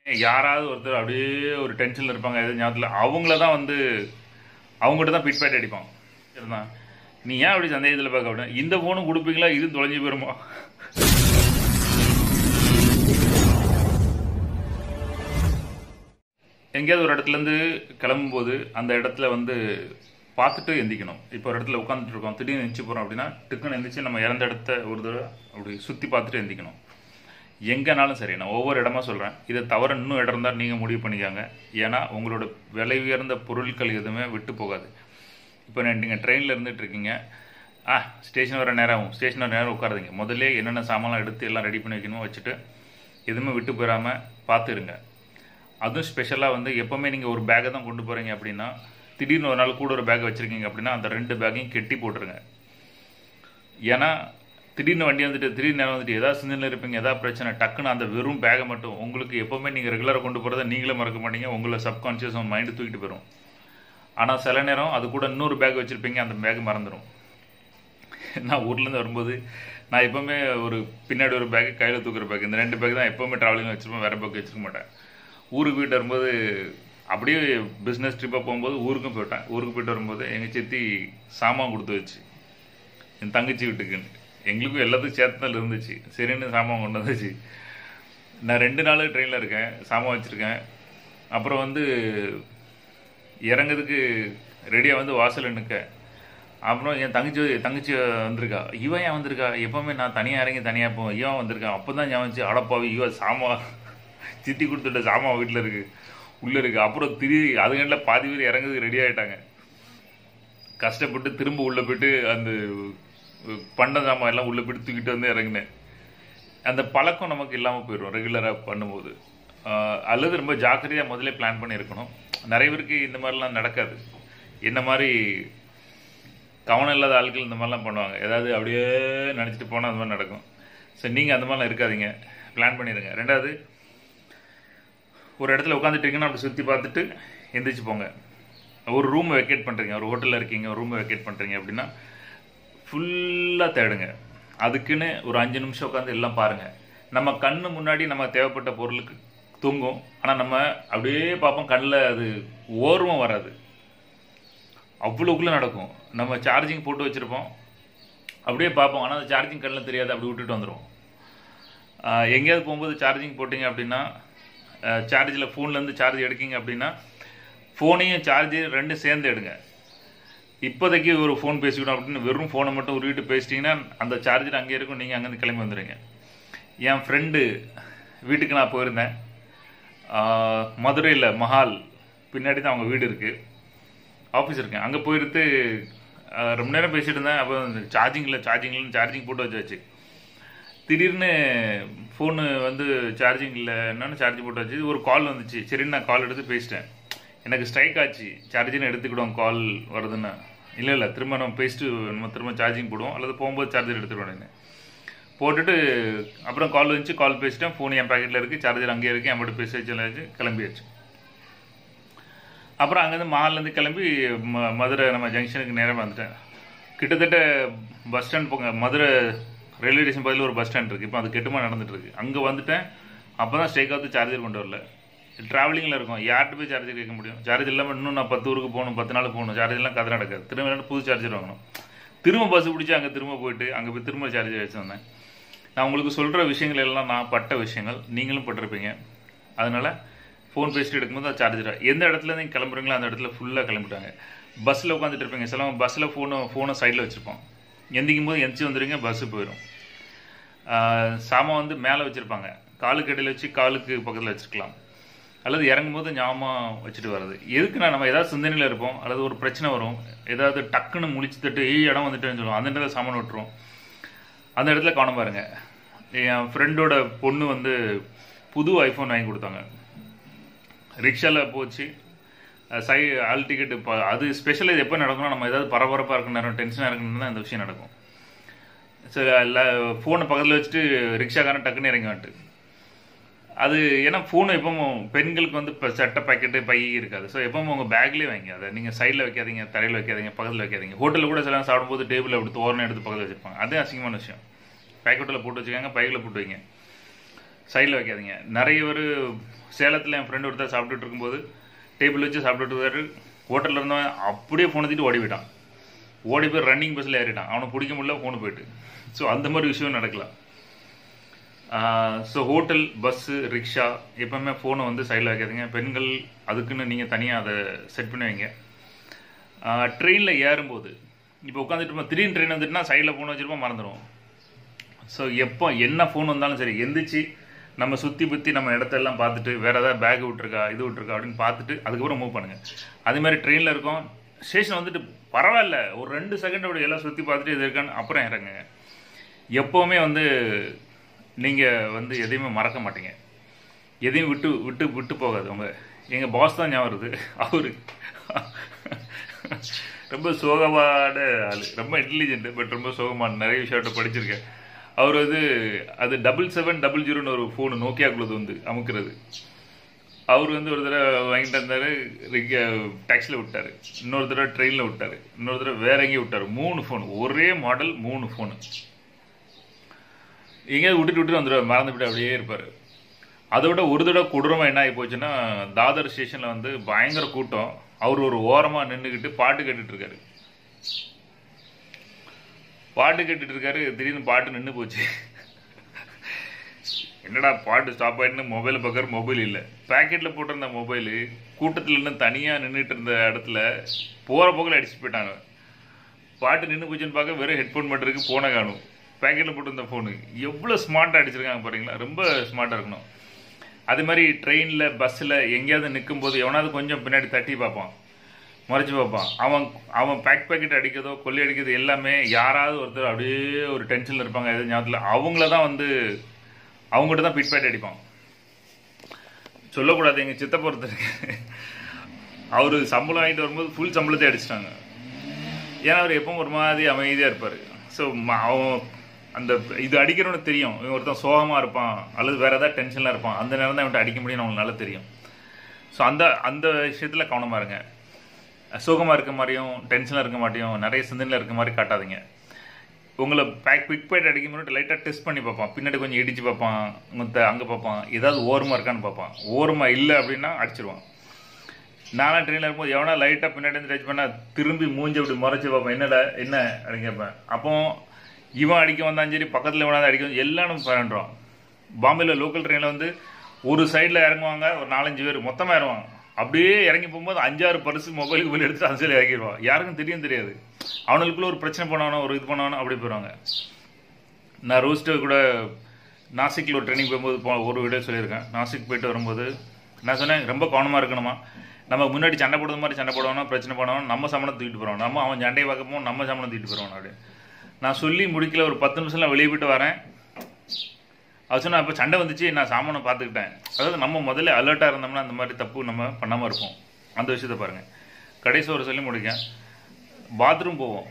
யாராவது ஒருத்தர் அப்படியே ஒரு டென்ஷனில் இருப்பாங்க எது ஞாபகத்தில் அவங்கள தான் வந்து அவங்ககிட்ட தான் பிட்பேட் அடிப்பான் சரிதான் நீ ஏன் அப்படி சந்தேகத்தில் பார்க்க அப்படின்னா இந்த ஃபோனும் கொடுப்பீங்களா இது தொலைஞ்சு போயிருமா எங்கேயாவது ஒரு இடத்துலேருந்து கிளம்பும்போது அந்த இடத்துல வந்து பார்த்துட்டு எந்திக்கணும் இப்போ ஒரு இடத்துல உட்காந்துட்டு இருக்கோம் திடீர்னு எந்திரிச்சு போகிறோம் அப்படின்னா டக்குன்னு எந்திரிச்சு நம்ம இறந்த இடத்த ஒரு தடவை அப்படி சுற்றி பார்த்துட்டு எந்திக்கணும் எங்கேனாலும் சரி நான் ஒவ்வொரு இடமா சொல்கிறேன் இதை தவிர இன்னும் இடம் இருந்தால் நீங்கள் முடிவு பண்ணிக்காங்க ஏன்னா உங்களோட விலை உயர்ந்த பொருட்கள் எதுவுமே விட்டு போகாது இப்போ நீங்கள் ட்ரெயினில் இருந்துட்டு இருக்கீங்க ஆ ஸ்டேஷன் வர நேரம் ஆகும் ஸ்டேஷன் வர நேரம் உட்காருதீங்க முதல்ல என்னென்ன சாமான்லாம் எடுத்து எல்லாம் ரெடி பண்ணி வைக்கணுமோ வச்சுட்டு எதுவுமே விட்டு போயிடாமல் பார்த்துருங்க அதுவும் ஸ்பெஷலாக வந்து எப்போவுமே நீங்கள் ஒரு பேக்கை தான் கொண்டு போகிறீங்க அப்படின்னா திடீர்னு ஒரு நாள் கூட ஒரு பேக் வச்சுருக்கீங்க அப்படின்னா அந்த ரெண்டு பேக்கையும் கெட்டி போட்டுருங்க ஏன்னா திடீர்னு வண்டி வந்துட்டு திடீர்னு நேரம் வந்துட்டு ஏதாவது சிந்தனையில் இருப்பீங்க ஏதாவது பிரச்சனை டக்குன்னு அந்த வெறும் பேக்கை மட்டும் உங்களுக்கு எப்போவுமே நீங்கள் ரெகுலராக கொண்டு போகிறத நீங்களே மறக்க மாட்டீங்க உங்களை சப்கான்ஷியஸ் மைண்டு தூக்கிட்டு போயிடும் ஆனால் சில நேரம் அது கூட இன்னொரு பேக் வச்சுருப்பீங்க அந்த பேக் மறந்துடும் நான் ஊர்லேருந்து வரும்போது நான் எப்போவுமே ஒரு பின்னாடி ஒரு பேக்கு கையில் தூக்குற பேக் இந்த ரெண்டு பேக் தான் எப்போவுமே ட்ராவலிங் வச்சுருப்பேன் வேறு பேக் வச்சுருக்க மாட்டேன் ஊருக்கு போயிட்டு வரும்போது அப்படியே பிஸ்னஸ் ட்ரிப்பாக போகும்போது ஊருக்கும் போயிட்டேன் ஊருக்கு போயிட்டு வரும்போது எங்கள் சித்தி சாமான் கொடுத்து வச்சு என் தங்கச்சி வீட்டுக்குன்னு எங்களுக்கும் எல்லாத்துக்கும் சேர்த்துதல் இருந்துச்சு சரின்னு சாமான் கொண்டு வந்துச்சு நான் ரெண்டு நாள் ட்ரெயினில் இருக்கேன் சாமான் வச்சுருக்கேன் அப்புறம் வந்து இறங்குறதுக்கு ரெடியாக வந்து வாசலில் நிற்க அப்புறம் என் தங்கச்சி தங்கச்சி வந்திருக்கா இவன் ஏன் வந்திருக்கா எப்போவுமே நான் தனியாக இறங்கி தனியாக போவேன் இவன் வந்திருக்கான் அப்போ தான் ஞாபகம் வந்துச்சு அடப்பாவி இவன் சாமா சித்தி கொடுத்துட்ட சாமா வீட்டில் இருக்கு உள்ளே இருக்கு அப்புறம் திரு அதுகண்டில் பாதி பேர் இறங்குறதுக்கு ரெடி ஆகிட்டாங்க கஷ்டப்பட்டு திரும்ப உள்ளே போயிட்டு அந்த பண்ட சாமான் எல்லாம் உள்ளே போயிட்டு தூக்கிட்டு வந்து இறங்கினேன் அந்த பழக்கம் நமக்கு இல்லாமல் போயிடும் ரெகுலராக பண்ணும்போது ஆஹ் அல்லது ரொம்ப ஜாக்கிரதையாக முதல்ல பிளான் பண்ணியிருக்கணும் நிறைய பேருக்கு இந்த மாதிரிலாம் நடக்காது என்ன மாதிரி கவனம் இல்லாத ஆட்கள் இந்த மாதிரிலாம் பண்ணுவாங்க ஏதாவது அப்படியே நினச்சிட்டு போனால் அந்த மாதிரி நடக்கும் ஸோ நீங்கள் அந்த மாதிரிலாம் இருக்காதீங்க பிளான் பண்ணிடுங்க ரெண்டாவது ஒரு இடத்துல உட்காந்துட்டீங்கன்னா அப்படி சுற்றி பார்த்துட்டு எந்திரிச்சு போங்க ஒரு ரூம் வெக்கேட் பண்ணுறீங்க ஒரு ஹோட்டலில் இருக்கீங்க ஒரு ரூம் வெக்கேட் பண்ணுறீங்க அப்படின்னா ஃபுல்லாக தேடுங்க அதுக்குன்னு ஒரு அஞ்சு நிமிஷம் உட்காந்து எல்லாம் பாருங்கள் நம்ம கண்ணு முன்னாடி நம்ம தேவைப்பட்ட பொருளுக்கு தூங்கும் ஆனால் நம்ம அப்படியே பார்ப்போம் கண்ணில் அது ஓர்வம் வராது அவ்வளோக்குள்ளே நடக்கும் நம்ம சார்ஜிங் போட்டு வச்சுருப்போம் அப்படியே பார்ப்போம் ஆனால் அந்த சார்ஜிங் கண்ணில் தெரியாது அப்படி விட்டுட்டு வந்துடும் எங்கேயாவது போகும்போது சார்ஜிங் போட்டிங்க அப்படின்னா சார்ஜில் ஃபோன்லேருந்து சார்ஜ் எடுக்கீங்க அப்படின்னா ஃபோனையும் சார்ஜ் ரெண்டும் சேர்ந்து எடுங்க இப்போதைக்கு ஒரு ஃபோன் பேசிக்கணும் அப்படின்னு வெறும் ஃபோனை மட்டும் உருவிட்டு பேசிட்டீங்கன்னா அந்த சார்ஜர் அங்கே இருக்கும் நீங்கள் அங்கேருந்து கிளம்பி வந்துடுங்க என் ஃப்ரெண்டு வீட்டுக்கு நான் போயிருந்தேன் மதுரையில் மஹால் பின்னாடி தான் அவங்க வீடு இருக்குது ஆஃபீஸ் இருக்கேன் அங்கே போயிட்டு ஆஹ், ரொம்ப நேரம் பேசிட்டு இருந்தேன் அப்போ சார்ஜிங்கில் சார்ஜிங்கில் சார்ஜிங் போட்டு வச்சாச்சு திடீர்னு ஃபோனு வந்து சார்ஜிங் இல்லை என்னன்னு சார்ஜ் போட்டு வச்சு ஒரு கால் வந்துச்சு சரின்னு நான் கால் எடுத்து பேசிட்டேன் எனக்கு ஸ்ட்ரைக் ஆச்சு சார்ஜின்னு எடுத்துக்கிடுவோம் கால் வருதுன்னு இல்லை இல்லை திரும்ப நம்ம பேசிட்டு நம்ம திரும்ப சார்ஜிங் போடுவோம் அல்லது போகும்போது சார்ஜர் எடுத்துக்கிடுவோம் போட்டுட்டு அப்புறம் கால் வந்துச்சு கால் பேசிட்டேன் ஃபோன் என் பாக்கெட்டில் இருக்குது சார்ஜர் அங்கேயே இருக்குது என் மட்டும் பேசி வச்சு கிளம்பியாச்சு அப்புறம் அங்கேருந்து மஹால்லேருந்து கிளம்பி ம மதுரை நம்ம ஜங்ஷனுக்கு நேரம் வந்துட்டேன் கிட்டத்தட்ட பஸ் ஸ்டாண்ட் போங்க மதுரை ரயில்வே ஸ்டேஷன் பதில் ஒரு பஸ் ஸ்டாண்ட் இருக்குது இப்போ அது கெட்டுமா நடந்துட்டு இருக்கு அங்கே வந்துட்டேன் அப்போ தான் ஸ்ட்ரைக் ஆகுது சார்ஜர் கொண்டு வரல ட்ராவலிங்கில் இருக்கும் யார்கிட்ட போய் சார்ஜர் கேட்க முடியும் சார்ஜ் இல்லாமல் இன்னும் நான் பத்து ஊருக்கு போகணும் பத்து நாள் போகணும் சார்ஜ் எல்லாம் கதை நடக்காது திரும்ப ரெண்டு புது சார்ஜர் வாங்கணும் திரும்ப பஸ் பிடிச்சி அங்கே திரும்ப போயிட்டு அங்கே போய் திரும்ப சார்ஜர் வச்சு வந்தேன் நான் உங்களுக்கு சொல்கிற விஷயங்கள் எல்லாம் நான் பட்ட விஷயங்கள் நீங்களும் பட்டிருப்பீங்க அதனால் ஃபோன் பேசிட்டு எடுக்கும்போது அது சார்ஜர் எந்த இடத்துல நீங்கள் கிளம்புறீங்களோ அந்த இடத்துல ஃபுல்லாக கிளம்பிட்டாங்க பஸ்ஸில் உட்காந்துட்டு இருப்பீங்க சிலவங்க பஸ்ஸில் ஃபோனை ஃபோனை சைடில் வச்சுருப்போம் எந்திக்கும் போது எந்திரிச்சு வந்துடுங்க பஸ்ஸு போயிடும் ஆஹ் சாமான் வந்து மேலே வச்சுருப்பாங்க காலுக்கு இடையில வச்சு காலுக்கு பக்கத்தில் வச்சுருக்கலாம் அல்லது இறங்கும்போது ஞாபகம் வச்சுட்டு வர்றது எதுக்குன்னா நம்ம ஏதாவது சிந்தனையில் இருப்போம் அல்லது ஒரு பிரச்சனை வரும் ஏதாவது டக்குன்னு முழிச்சு தட்டு ஏய் இடம் வந்துட்டேன்னு சொல்லுவோம் அந்த இடத்துல சாமான் விட்டுரும் அந்த இடத்துல கவனம் பாருங்க என் ஃப்ரெண்டோட பொண்ணு வந்து புது ஐஃபோன் வாங்கி கொடுத்தாங்க ரிக்ஷாவில் போச்சு அஹ் சை ஆல் டிக்கெட் இப்போ அது ஸ்பெஷல் இது எப்போ நடக்கும்னா நம்ம ஏதாவது பரபரப்பாக இருக்க நேரம் டென்ஷனாக இருக்கணும் தான் இந்த விஷயம் நடக்கும் சரி இல்லை ஃபோனை பக்கத்தில் வச்சுட்டு ரிக்ஷாக்காரன் டக்குன்னு இறங்கி வந்துட்டு அது ஏன்னா ஃபோன் எப்பவும் பெண்களுக்கு வந்து இப்போ சட்டை பாக்கெட்டு பை இருக்காது ஸோ எப்பவும் உங்கள் பேக்லேயே வைங்க அதை நீங்கள் சைடில் வைக்காதீங்க தரையில் வைக்காதீங்க பக்கத்தில் வைக்காதீங்க ஹோட்டலில் கூட சில நேரம் சாப்பிடும்போது டேபிள் அப்படி தோரணை எடுத்து பக்கத்தில் வச்சுருப்பாங்க அதே அசிங்கமான விஷயம் பேக்கெட்டில் போட்டு வச்சுக்காங்க பைக்கில் போட்டு வைங்க சைடில் வைக்காதீங்க நிறைய பேர் சேலத்தில் என் ஃப்ரெண்டு ஒருத்தர் சாப்பிட்டுட்டு இருக்கும்போது டேபிள் வச்சு சாப்பிட்டுட்டு இருக்காரு ஹோட்டலில் இருந்தவன் அப்படியே ஃபோனை தூக்கிட்டு ஓடி போயிட்டான் ஓடி போய் ரன்னிங் பஸ்ஸில் ஏறிட்டான் அவனை பிடிக்க முடியல ஃபோனு போயிட்டு ஸோ அந்த மாதிரி விஷயம் நடக்கலாம் ஸோ ஹோட்டல் பஸ்ஸு ரிக்ஷா எப்பவுமே ஃபோனை வந்து சைடில் வைக்காதீங்க பெண்கள் அதுக்குன்னு நீங்கள் தனியாக அதை செட் பண்ணி வைங்க ட்ரெயினில் ஏறும்போது இப்போ உட்காந்துட்டு இருப்போம் திடீர்னு ட்ரெயின் வந்துட்டுனா சைடில் ஃபோன் வச்சுருப்போம் மறந்துடுவோம் ஸோ எப்போ என்ன ஃபோன் வந்தாலும் சரி எந்திரிச்சு நம்ம சுற்றி பற்றி நம்ம இடத்தெல்லாம் பார்த்துட்டு வேறு ஏதாவது பேக் விட்ருக்கா இது விட்ருக்கா அப்படின்னு பார்த்துட்டு அதுக்கப்புறம் மூவ் பண்ணுங்கள் அதே மாதிரி ட்ரெயினில் இருக்கோம் ஸ்டேஷன் வந்துட்டு பரவாயில்ல ஒரு ரெண்டு செகண்ட் அப்படி எல்லாம் சுற்றி பார்த்துட்டு இது இருக்கான்னு அப்புறம் இறங்குங்க எப்போவுமே வந்து நீங்கள் வந்து எதையுமே மறக்க மாட்டீங்க எதையும் விட்டு விட்டு விட்டு போகாது அவங்க எங்கள் பாஸ் தான் ஞாபகம் வருது அவரு ரொம்ப சோகமான ஆள் ரொம்ப இன்டெலிஜென்ட் பட் ரொம்ப சோகமான நிறைய விஷயத்த படிச்சிருக்கேன் அவர் வந்து அது டபுள் செவன் டபுள் ஜீரோன்னு ஒரு ஃபோனு நோக்கியாக்குள்ளது வந்து அமுக்கிறது அவர் வந்து ஒரு தடவை வாங்கிட்டு வந்தார் டாக்ஸியில் விட்டார் இன்னொரு தடவை ட்ரெயினில் விட்டார் இன்னொரு தடவை வேற எங்கேயும் விட்டார் மூணு ஃபோன் ஒரே மாடல் மூணு ஃபோனு எங்கேயாவது விட்டுட்டு விட்டு வந்துடுவார் மறந்துவிட்டு அப்படியே இருப்பார் அதோட ஒரு தடவை கொடூரமாக என்ன ஆகி போச்சுன்னா தாதர் ஸ்டேஷனில் வந்து பயங்கர கூட்டம் அவர் ஒரு ஓரமாக நின்றுக்கிட்டு பாட்டு கேட்டுட்டு இருக்காரு பாட்டு கேட்டுட்டு இருக்காரு திடீர்னு பாட்டு நின்று போச்சு என்னடா பாட்டு ஸ்டாப் ஆயிட்டுன்னு மொபைல் பார்க்குற மொபைல் இல்லை பேக்கெட்டில் போட்டிருந்த மொபைலு கூட்டத்தில் இருந்து தனியாக நின்றுட்டு இருந்த இடத்துல போகிற போக்கில் அடிச்சுட்டு போயிட்டாங்க பாட்டு நின்று போச்சுன்னு பார்க்க வெறும் ஹெட்ஃபோன் மட்டும் இருக்கு போனை காணும் பேக்கெட்டில் போட்டிருந்த ஃபோனு எவ்வளோ ஸ்மார்ட்டாக அடிச்சிருக்காங்க பாருங்களா ரொம்ப ஸ்மார்ட்டாக இருக்கணும் அது மாதிரி ட்ரெயினில் பஸ்ஸில் எங்கேயாவது நிற்கும் போது எவனாவது கொஞ்சம் பின்னாடி தட்டி பார்ப்பான் முறைச்சி பார்ப்பான் அவன் அவன் பேக் பேக்கெட் அடிக்கிறதோ கொள்ளை அடிக்கிறது எல்லாமே யாராவது ஒருத்தர் அப்படியே ஒரு டென்ஷனில் இருப்பாங்க எதுவும் ஞாபகத்தில் அவங்கள தான் வந்து அவங்ககிட்ட தான் பிட் பேட் அடிப்பான் சொல்லக்கூடாது எங்கள் சித்தப்பா ஒருத்தர் அவர் சம்பளம் வாங்கிட்டு வரும்போது ஃபுல் சம்பளத்தை அடிச்சிட்டாங்க ஏன்னா அவர் எப்பவும் ஒரு மாதிரி அமைதியாக இருப்பார் ஸோ அவன் அந்த இது அடிக்கிறவனுக்கு தெரியும் இவன் ஒருத்தன் சோகமாக இருப்பான் அல்லது வேறு ஏதாவது டென்ஷனில் இருப்பான் அந்த நேரம் தான் இவன்ட்டு அடிக்க முடியும்னு அவங்களுக்கு நல்லா தெரியும் ஸோ அந்த அந்த விஷயத்தில் கவனமாக இருங்க சோகமாக இருக்க மாதிரியும் டென்ஷனில் இருக்க மாட்டியும் நிறைய சிந்தனையில் இருக்க மாதிரி காட்டாதீங்க உங்களை பேக் பிக் பேட் அடிக்கும் முன்னாடி லைட்டாக டெஸ்ட் பண்ணி பார்ப்பான் பின்னாடி கொஞ்சம் இடிச்சு பார்ப்பான் முத்த அங்கே பார்ப்பான் ஏதாவது ஓரமாக இருக்கான்னு பார்ப்பான் ஓரமாக இல்லை அப்படின்னா அடிச்சிருவான் நானும் ட்ரெயினில் இருக்கும்போது எவனா லைட்டாக பின்னாடி இருந்து டச் பண்ணால் திரும்பி மூஞ்சி அப்படி முறைச்சி பார்ப்பேன் என்னடா என்ன அப்படின்னு கேட்பேன் அப்போ இவன் அடிக்க வந்தாலும் சரி பக்கத்தில் எவனாவது அடிக்க வந்து எல்லாம் நம்ம பண்ணுறோம் பாம்பேயில் லோக்கல் ட்ரெயினில் வந்து ஒரு சைடில் இறங்குவாங்க ஒரு நாலஞ்சு பேர் மொத்தமாக இறங்குவாங்க அப்படியே இறங்கி போகும்போது அஞ்சாறு பரிசு மொபைலுக்கு போய் எடுத்து அந்த சைடில் இறங்கிடுவான் யாருக்கும் தெரியும் தெரியாது அவனுக்குள்ள ஒரு பிரச்சனை பண்ணானோ ஒரு இது பண்ணானோ அப்படி போயிடுவாங்க நான் ரோஸ்ட்டு கூட நாசிக்கில் ஒரு ட்ரைனிங் போகும்போது போ ஒரு வீடியோ சொல்லியிருக்கேன் நாசிக் போயிட்டு வரும்போது நான் சொன்னேன் ரொம்ப கவனமாக இருக்கணுமா நம்ம முன்னாடி சண்டை போடுற மாதிரி சண்டை போடணும் பிரச்சனை பண்ணணும் நம்ம சம்பளம் தூக்கிட்டு போகிறோம் நம்ம அவன் சண்டையை பார்க்கப்போ நம்ம சம்பளம் தூக்கிட்டு போகிறோம் அப்படி நான் சொல்லி முடிக்கல ஒரு பத்து நிமிஷம்ல வெளியே போயிட்டு வரேன் அது சொன்னா இப்போ சண்டை வந்துச்சு நான் சாமானை பார்த்துக்கிட்டேன் அதாவது நம்ம முதல்ல அலர்ட்டாக இருந்தோம்னா அந்த மாதிரி தப்பு நம்ம பண்ணாமல் இருப்போம் அந்த விஷயத்த பாருங்கள் கடைசி ஒரு சொல்லி முடிக்கேன் பாத்ரூம் போவோம்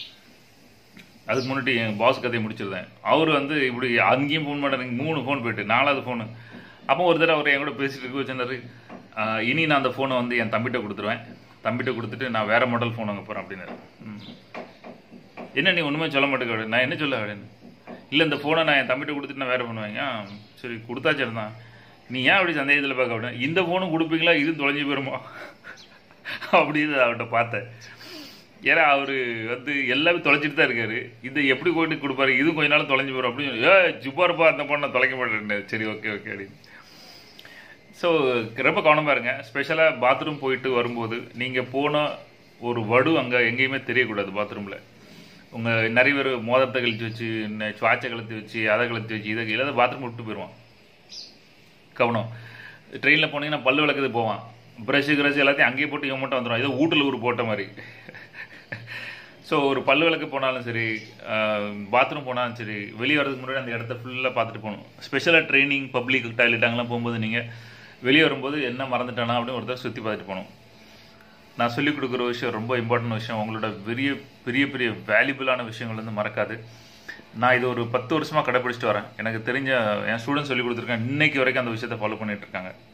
அதுக்கு முன்னாடி என் பாஸ் கதையை முடிச்சிருந்தேன் அவர் வந்து இப்படி அங்கேயும் ஃபோன் பண்ணுறாங்க மூணு ஃபோன் போயிட்டு நாலாவது ஃபோனு அப்போ ஒரு தடவை அவர் என் கூட பேசிட்டு இருக்க வச்சிருந்தாரு ஆஹ் இனி நான் அந்த ஃபோனை வந்து என் தம்பிகிட்ட கொடுத்துருவேன் தம்பிகிட்ட கொடுத்துட்டு நான் வேற மாடல் ஃபோன் வாங்க போகிறேன் அப்படின்னாரு ம். என்ன நீ ஒன்றுமே சொல்ல மாட்டேங்க நான் என்ன சொல்ல அப்படின்னு இல்லை இந்த ஃபோனை நான் என் தம்பிகிட்ட கொடுத்துட்டு நான் வேற ஃபோன் வாங்க ஆ, சரி கொடுத்தா சரி தான் நீ ஏன் அப்படி சந்தேகத்தில் பார்க்க அப்படின்னு இந்த ஃபோனும் கொடுப்பீங்களா இதுவும் தொலைஞ்சு போயிருமா அப்படின்னு அவர்கிட்ட பார்த்தேன் ஏன்னா அவர் வந்து எல்லாமே தொலைச்சிட்டு தான் இருக்காரு இதை எப்படி கொண்டு கொடுப்பாரு இதுவும் கொஞ்ச நாள் தொலைஞ்சு போகிறோம் அப்படின்னு ஏ ஜுப்பா இருப்பா அந்த பொண்ணை நான் தொலைக்க மாட்டேன் சரி ஓகே ஓகே அப்படின்னு ஸோ ரொம்ப கவனமாக இருங்க ஸ்பெஷலாக பாத்ரூம் போயிட்டு வரும்போது நீங்கள் போன ஒரு வடு அங்கே எங்கேயுமே தெரியக்கூடாது பாத்ரூமில் உங்கள் நிறைய பேர் மோதிரத்தை கழிச்சு வச்சு ந- சுவாச்சை கழுத்து வச்சு அதை கழுத்து வச்சு இதை இல்லாத பாத்ரூம் விட்டு போயிடுவான் கவனம் ட்ரெயினில் போனீங்கன்னா பல்லு விளக்குது போவான் ப்ரஷ் கிரஷ் எல்லாத்தையும் அங்கேயே போட்டு இவன் மட்டும் வந்துடும் ஏதோ வீட்டில் ஊர் போட்ட மாதிரி ஸோ ஒரு பல்லு விளக்கு போனாலும் சரி பாத்ரூம் போனாலும் சரி வெளியே வரதுக்கு முன்னாடி அந்த இடத்த ஃபுல்லாக பார்த்துட்டு போகணும் ஸ்பெஷலாக ட்ரைனிங் பப்ளிக் டாய்லெட் அங்கெல்லாம் போகும்போது நீங்கள் வெளியே வரும்போது என்ன மறந்துட்டானா அப்படின்னு ஒருத்தர் சுற்றி பார்த்துட்டு போகணும் நான் சொல்லிக் கொடுக்குற விஷயம் ரொம்ப இம்பார்ட்டன்ட் விஷயம் உங்களோட பெரிய பெரிய பெரிய வேல்யூபிளான விஷயங்கள் வந்து மறக்காது நான் இது ஒரு பத்து வருஷமாக கடைப்பிடிச்சிட்டு வரேன் எனக்கு தெரிஞ்ச என் ஸ்டூடெண்ட்ஸ் சொல்லி கொடுத்துருக்கேன் இன்னைக்கு வரைக்கும் அந்த விஷயத்தை ஃபாலோ பண்ணிட்டு இருக்காங்க